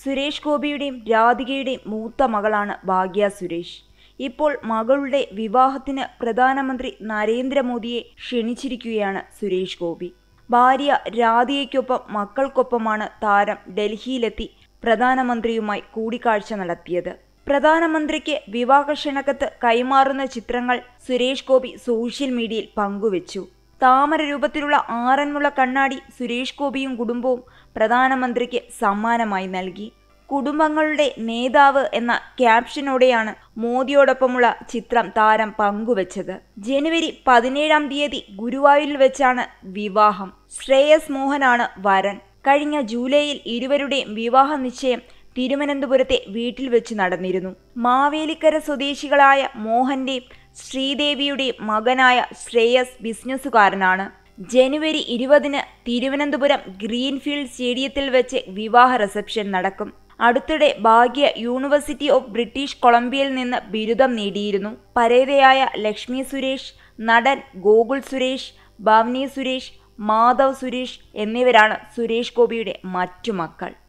സുരേഷ് ഗോപിയുടെയും രാധികയുടെയും മൂത്ത മകളാണ് ഭാഗ്യ സുരേഷ് ഇപ്പോൾ മകളുടെ വിവാഹത്തിന് പ്രധാനമന്ത്രി നരേന്ദ്രമോദിയെ ക്ഷണിച്ചിരിക്കുകയാണ് സുരേഷ് ഗോപി ഭാര്യ രാധികയ്ക്കൊപ്പം മക്കൾക്കൊപ്പമാണ് താരം ഡൽഹിയിലെത്തി പ്രധാനമന്ത്രിയുമായി കൂടിക്കാഴ്ച നടത്തിയത് പ്രധാനമന്ത്രിക്ക് വിവാഹ ക്ഷണക്കത്ത് കൈമാറുന്ന ചിത്രങ്ങൾ സുരേഷ് ഗോപി സോഷ്യൽ മീഡിയയിൽ പങ്കുവച്ചു താമര രൂപത്തിലുള്ള ആറന്മുള കണ്ണാടി സുരേഷ് ഗോപിയും കുടുംബവും പ്രധാനമന്ത്രിക്ക് സമ്മാനമായി നൽകി കുടുംബങ്ങളുടെ നേതാവ് എന്ന ക്യാപ്ഷനോടെയാണ് മോദിയോടൊപ്പമുള്ള ചിത്രം താരം പങ്കുവച്ചത് ജനുവരി പതിനേഴാം തീയതി ഗുരുവായൂരിൽ വെച്ചാണ് വിവാഹം ശ്രേയസ് മോഹനാണ് വരൻ കഴിഞ്ഞ ജൂലൈയിൽ ഇരുവരുടെയും വിവാഹ നിശ്ചയം തിരുവനന്തപുരത്തെ വീട്ടിൽ വെച്ച് നടന്നിരുന്നു മാവേലിക്കര സ്വദേശികളായ മോഹന്റെയും ശ്രീദേവിയുടെയും മകനായ ശ്രേയസ് ബിസിനസ്സുകാരനാണ് ജനുവരി ഇരുപതിന് തിരുവനന്തപുരം ഗ്രീൻഫീൽഡ് സ്റ്റേഡിയത്തിൽ വെച്ച് വിവാഹ റിസപ്ഷൻ നടക്കും അടുത്തിടെ ഭാഗ്യ യൂണിവേഴ്സിറ്റി ഓഫ് ബ്രിട്ടീഷ് കൊളംബിയയിൽ നിന്ന് ബിരുദം നേടിയിരുന്നു പരേതയായ ലക്ഷ്മി സുരേഷ് നടൻ ഗോകുൽ സുരേഷ് ഭവനി സുരേഷ് മാധവ് സുരേഷ് എന്നിവരാണ് സുരേഷ് ഗോപിയുടെ മറ്റു മക്കൾ